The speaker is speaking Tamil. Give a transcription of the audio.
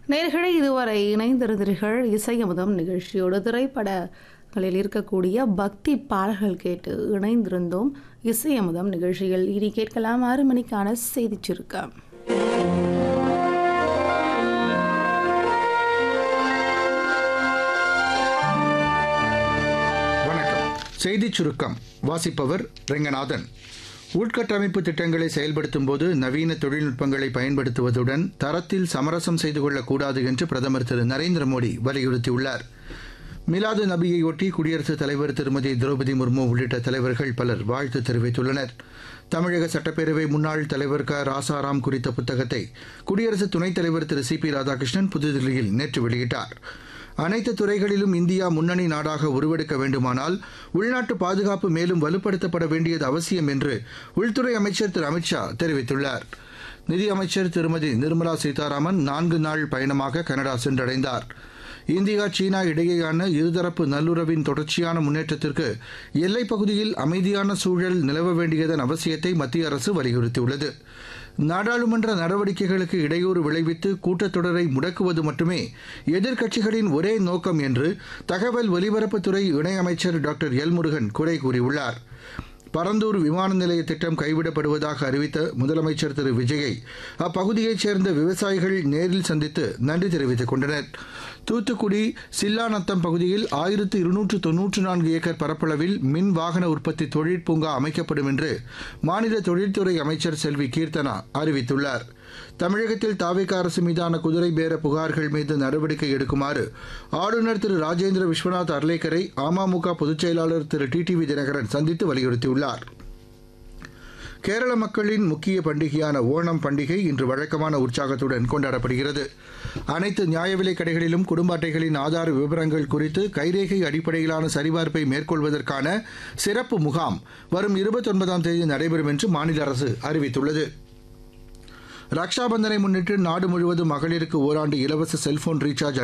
நேர்களை இதுவரை இணைந்திருந்தீர்கள் இசையமுதம் நிகழ்ச்சியோடு திரைப்படங்களில் இருக்கக்கூடிய பக்தி பாடல்கள் கேட்டு இணைந்திருந்தோம் இசையமுதம் நிகழ்ச்சியில் இனி கேட்கலாம் ஆறு மணிக்கான செய்திச் சுருக்கம் வணக்கம் செய்திச் சுருக்கம் வாசிப்பவர் ரெங்கநாதன் உள்கட்டமைப்பு திட்டங்களை செயல்படுத்தும் போது நவீன தொழில்நுட்பங்களை பயன்படுத்துவதுடன் தரத்தில் சமரசம் செய்து கொள்ளக்கூடாது என்று பிரதமர் திரு நரேந்திர மோடி வலியுறுத்தியுள்ளார் மிலாது நபியையொட்டி குடியரசுத் தலைவர் திருமதி திரௌபதி முர்மு உள்ளிட்ட தலைவர்கள் பலர் வாழ்த்து தெரிவித்துள்ளனர் தமிழக சட்டப்பேரவை முன்னாள் தலைவர் க ராசாராம் குறித்த புத்தகத்தை குடியரசு துணைத் தலைவர் திரு சி பி ராதாகிருஷ்ணன் புதுதில்லியில் நேற்று வெளியிட்டார் அனைத்து துறைகளிலும் இந்தியா முன்னணி நாடாக உருவெடுக்க வேண்டுமானால் உள்நாட்டு பாதுகாப்பு மேலும் வலுப்படுத்தப்பட வேண்டியது அவசியம் என்று உள்துறை அமைச்சர் திரு அமித்ஷா தெரிவித்துள்ளார் நிதியமைச்சர் திருமதி நிர்மலா சீதாராமன் நான்கு நாள் பயணமாக கனடா சென்றடைந்தார் இந்தியா சீனா இடையேயான இருதரப்பு நல்லுறவின் தொடர்ச்சியான முன்னேற்றத்திற்கு எல்லைப் பகுதியில் அமைதியான சூழல் நிலவ வேண்டியதன் அவசியத்தை மத்திய அரசு வலியுறுத்தியுள்ளது நாடாளுமன்ற நடவடிக்கைகளுக்கு இடையூறு விளைவித்து கூட்டத்தொடரை முடக்குவது மட்டுமே எதிர்க்கட்சிகளின் ஒரே நோக்கம் என்று தகவல் ஒலிபரப்புத்துறை இணையமைச்சர் டாக்டர் எல் முருகன் குறை கூறியுள்ளார் பரந்தூர் விமான நிலைய திட்டம் கைவிடப்படுவதாக அறிவித்த முதலமைச்சர் திரு விஜயை அப்பகுதியைச் சேர்ந்த விவசாயிகள் நேரில் சந்தித்து நன்றி தெரிவித்துக் கொண்டனர் தூத்துக்குடி சில்லாநத்தம் பகுதியில் ஆயிரத்து இருநூற்று தொன்னூற்று நான்கு ஏக்கர் பரப்பளவில் மின் வாகன உற்பத்தி தொழிற்பூங்கா அமைக்கப்படும் என்று மாநில தொழில்துறை அமைச்சர் செல்வி கீர்த்தனா அறிவித்துள்ளார் தமிழகத்தில் தாவேக அரசு மீதான குதிரை பேர புகார்கள் மீது நடவடிக்கை எடுக்குமாறு ஆளுநர் திரு ராஜேந்திர விஸ்வநாத் அர்லேக்கரை அமமுக பொதுச் செயலாளர் திரு டிடிவி தினகரன் சந்தித்து வலியுறுத்தியுள்ளார் கேரள மக்களின் முக்கிய பண்டிகையான ஓணம் பண்டிகை இன்று வழக்கமான உற்சாகத்துடன் கொண்டாடப்படுகிறது அனைத்து நியாய விலைக் கடைகளிலும் குடும்ப அட்டைகளின் ஆதார விவரங்கள் குறித்து கைரேகை அடிப்படையிலான சரிபார்ப்பை மேற்கொள்வதற்கான சிறப்பு முகாம் வரும் இருபத்தொன்பதாம் தேதி நடைபெறும் என்று மாநில அரசு அறிவித்துள்ளது ரக்ஷாபந்தனை முன்னிட்டு நாடு முழுவதும் மகளிருக்கு ஓராண்டு இலவச செல்போன் ரீசார்ஜ்